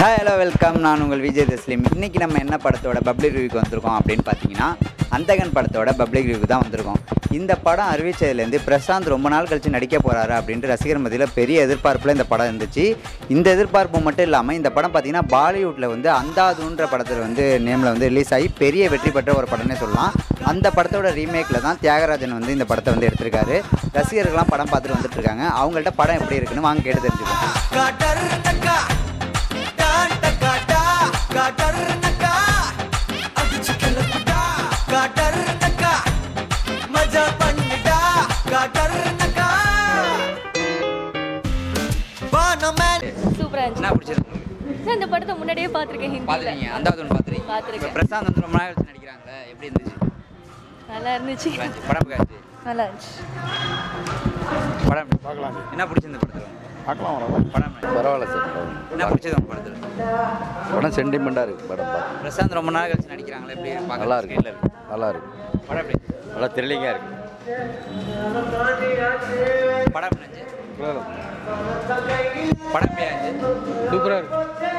Hi hello welcome நான் உங்கள் விஜய் தஸ்லீம் இன்றைக்கி நம்ம என்ன படத்தோட பப்ளிக் ரிவ்யூக்கு வந்திருக்கோம் அப்படின்னு பார்த்தீங்கன்னா அந்தகன் படத்தோட பப்ளிக் ரிவ்யூ தான் வந்திருக்கோம் இந்த படம் அறிவிச்சதுலேருந்து பிரசாந்த் ரொம்ப நாள் கழித்து நடிக்க போகிறாரு அப்படின்ட்டு ரசிகர் மத்தியில் பெரிய எதிர்பார்ப்பில் இந்த படம் இருந்துச்சு இந்த எதிர்பார்ப்பு மட்டும் இல்லாமல் இந்த படம் பார்த்தீங்கன்னா பாலிவுட்டில் வந்து அந்தாதுன்ற படத்தில் வந்து நேமில் வந்து ரிலீஸ் ஆகி பெரிய வெற்றி பெற்ற ஒரு படம்னே சொல்லலாம் அந்த படத்தோட ரீமேக்கில் தான் தியாகராஜன் வந்து இந்த படத்தை வந்து எடுத்திருக்காரு ரசிகர்கள்லாம் படம் பார்த்துட்டு வந்துட்டு இருக்காங்க அவங்கள்ட்ட படம் எப்படி இருக்குன்னு வாங்க கேட்டு தெரிஞ்சுக்கோங்க காட்டர் நக்கா டாட்ட காட்டா காட்டர் நக்கா அடிச்சு கிளப்புடா காட்டர் நக்கா மஜா பண்ணுடா காட்டர் நக்கா வானமேல் சூப்பரா இருந்துச்சு என்ன பிடிச்சது உங்களுக்கு நான் இந்த படத்தை முன்னாடியே பார்த்துருக்கேன் ஹிந்தியில் பார்த்துருக்கீங்க அந்தாவது ஒன்று பார்த்துருக்கீங்க பார்த்திருக்கேன். இப்போ பிரசாந்த் வந்து ரொம்ப நாள் கழிச்சு நடிக்கிறாங்களே எப்படி இருந்துச்சு நல்லா இருந்துச்சு நல்லா இருந்துச்சு. படம் காச்சு நல்லா இருந்துச்சு படம் பார்க்கலாம் என்ன பிடிச்சிருந்த படத்தில் பார்க்கலாம் வரலாம் படம் பரவாயில்ல சார் என்ன பிடிச்சது உங்க படத்தில் படம் சென்டிமெண்ட்டாக இருக்குது படம் பார்க்க பிரசாந்த் ரொம்ப நாள் கழிச்சு நடிக்கிறாங்களே எப்படி பார்க்க நல்லா screen ல இருக்கு நல்லா இருக்கு படம் எப்படி நல்லா த்ரில்லிங்காக இருக்கு படம் என்ன படம் எப்படி ஆச்சு சூப்பராக இருக்கு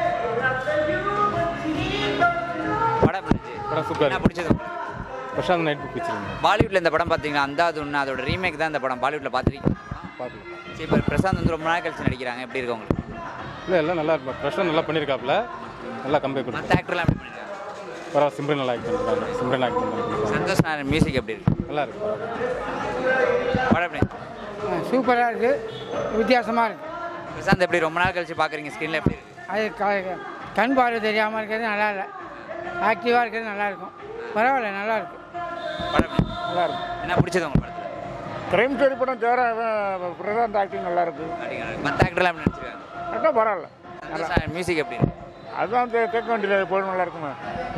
படம் எப்படி படம் சூப்பரா என்ன இருக்கு. பிடிச்சது உங்களுக்கு? பிரசாந்த் நைட் புக் வச்சிருக்கீங்க பாலிவுட்ல இந்த படம் பார்த்தீங்கன்னா அந்தாது ஒன்று அதோட ரீமேக் தான் இந்த படம் பாலிவுட்ல பார்த்துருக்கீங்க பார்க்கலாம் சரி இப்போ பிரசாந்த் வந்து ரொம்ப நாள் கழிச்சு நடிக்கிறாங்க எப்படி இருக்கு உங்களுக்கு இல்லை எல்லாம் நல்லா இருக்கும் பிரசாந்த் நல்லா பண்ணியிருக்காப்புல நல்லா கம்பேர் கொடுக்கும் மற்ற ஆக்டர்லாம் எப்படி பண்ணிருக்காங்க பரவாயில்ல சிம்ரன் நல்லா ஆக்ட் பண்ணிருக்காங்க சிம்ரன் ஆக்ட் பண்ணிருக்காங்க சந்தோஷ் நாராயண் மியூசிக் எப்படி இருக்கு நல்லா இருக்கு படம் எப்படி சூப்பராக இருக்குது வித்தியாசமாக இருக்குது பிரசாந்த் எப்படி ரொம்ப நாள் கழிச்சு பார்க்குறீங்க ஸ்க்ரீனில் எப்படி இருக்கு அது க- கண் பார்வை தெரியாமல் இருக்கிறது நல்லா இல்லை ஆக்டிவாக இருக்கிறது நல்லா இருக்கும் பரவாயில்ல நல்லா இருக்கு படம் எப்படி நல்லா இருக்கு என்ன பிடிச்சது உங்க படத்தில் கிரைம் ஸ்டோரி படம் தவிர பிரசாந்த் ஆக்டிங் நல்லா இருக்கு மற்ற ஆக்டர்லாம் எப்படி நடிச்சிருக்காங்க அதான் பரவாயில்ல சந்தோஷ் நாராயண் மியூசிக் எப்படி இருக்கு அதுதான் கேட்க வேண்டியது எப்போதும் நல்லா இருக்குமா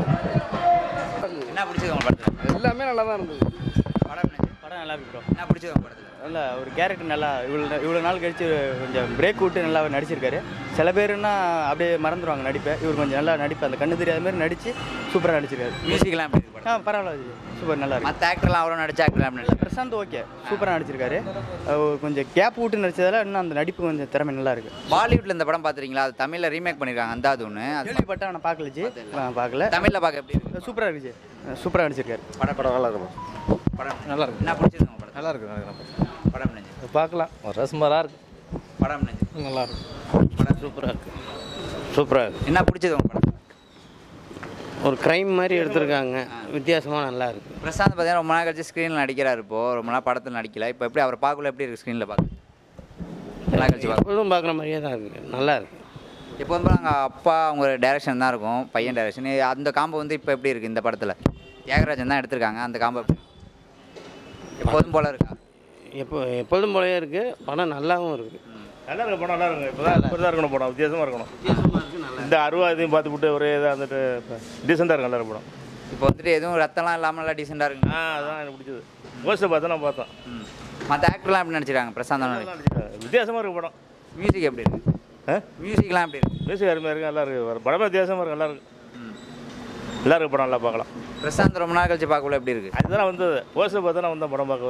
என்ன பிடிச்சது உங்க படத்தில் எல்லாமே நல்லா தான் இருந்தது படம் எப்படி படம் நல்லா இருக்கு ப்ரோ என்ன பிடிச்சது உங்க படத்தில் நல்லா ஒரு கேரக்டர் நல்லா இவ்வளோ இவ்வளோ நாள் கழிச்சு கொஞ்சம் பிரேக் விட்டு நல்லா நடிச்சிருக்காரு சில பேருன்னா அப்படியே மறந்துடுவாங்க நடிப்பை இவர் கொஞ்சம் நல்லா நடிப்பு அந்த கண்ணு தெரியாத மாதிரி நடிச்சு சூப்பராக நடிச்சிருக்காரு மியூசிக்லாம் எப்படி இருக்கு ஆ படம் பரவாயில்ல சூப்பர் நல்லா இருக்கு மற்ற ஆக்டர்லாம் அவரும் நடிச்ச ஆக்டர்லாம் எப்படி நடிச்சாங்க பிரசாந்த் ஓகே சூப்பராக நடிச்சிருக்காரு அவர் கொஞ்சம் கேப் விட்டு நடிச்சதால இன்னும் அந்த நடிப்பு கொஞ்சம் திறமை நல்லா இருக்கு பாலிவுட்ல இந்த படம் பார்த்துறீங்களா அது தமிழில் ரீமேக் பண்ணியிருக்காங்க அந்தாது ஒன்று அது கேள்விப்பட்டேன் ஆனால் பார்க்கல ஜி நான் பார்க்கல தமிழில் பார்க்க எப்படி இருக்கு சூப்பராக இருக்கு சூப்பராக நடிச்சிருக்காரு படம் படம் நல்லா இருக்கும் படம் நல்லா இருக்கு. என்ன பிடிச்சது உங்க படம் நல்லா இருக்கு நல்லா படம் நினைஞ்சு பார்க்கலாம் ரசமராக இருக்கு படம் நினைஞ்சு நல்லா இருக்கு படம் சூப்பராக இருக்கு சூப்பராக இருக்கு என்ன பிடிச்சது உங்க படம் ஒரு க்ரைம் மாதிரி எடுத்திருக்காங்க வித்தியாசமாக நல்லா இருக்கு பிரசாந்த் பார்த்தீங்கன்னா ரொம்ப நாள் கழிச்சு ஸ்க்ரீனில் நடிக்கிறாரு இப்போ ரொம்ப நாள் படத்தில் நடிக்கல இப்போ எப்படி அவரை பார்க்கல எப்படி இருக்கு ஸ்க்ரீனில் பார்க்க ரொம்ப நாள் கழிச்சு பார்க்க எப்பொழுதும் பார்க்குற மாதிரியே தான் இருக்கு நல்லா இருக்கு இப்போ வந்து நாங்கள் அப்பா அவங்க டைரக்ஷன் தான் இருக்கும் பையன் டைரக்ஷன் அந்த காம்போ வந்து இப்போ எப்படி இருக்குது இந்த படத்தில் தியாகராஜன் தான் எடுத்திருக்காங்க அந்த காம்போ எப்படி இருக்கு? எப்போதும் போல இருக்கா எப்போ எப்பொழுதும் போலவே இருக்கு படம் நல்லாவும் இருக்கு நல்லா இருக்கு படம் நல்லா இருக்கு இப்போ தான் இப்போ தான் இருக்கணும் படம் வித்தியாசமாக இருக்கணும் இந்த அருவா இதையும் பார்த்து விட்டு ஒரே இதாக வந்துட்டு டீசெண்டாக இருக்கு நல்லா இருக்கு படம் இப்போ வந்துட்டு எதுவும் ரத்தம்லாம் இல்லாமல் நல்லா டீசெண்டாக இருக்குங்க ஆ அதான் எனக்கு பிடிச்சது போஸ்டர் பார்த்து நான் பார்த்தேன் மற்ற ஆக்டர்லாம் எப்படி நடிச்சிருக்காங்க பிரசாந்த் வித்தியாசமாக இருக்கு படம் மியூசிக் எப்படி இருக்கு ஆ மியூசிக்லாம் எப்படி இருக்கு மியூசிக் அருமையாக இருக்கு நல்லா இருக்கு படமே வித்தியாசமாக இருக்கு நல்லா இருக்கு நல்லா இருக்கு படம் நல்லா பார்க்கலாம் பிரசாந்த் ரொம்ப நாள் கழிச்சு பார்க்கல எப்படி இருக்கு அதுதான் வந்தது போஸ்டர் பார்த்து நான் வந்தேன் படம் பார்க்க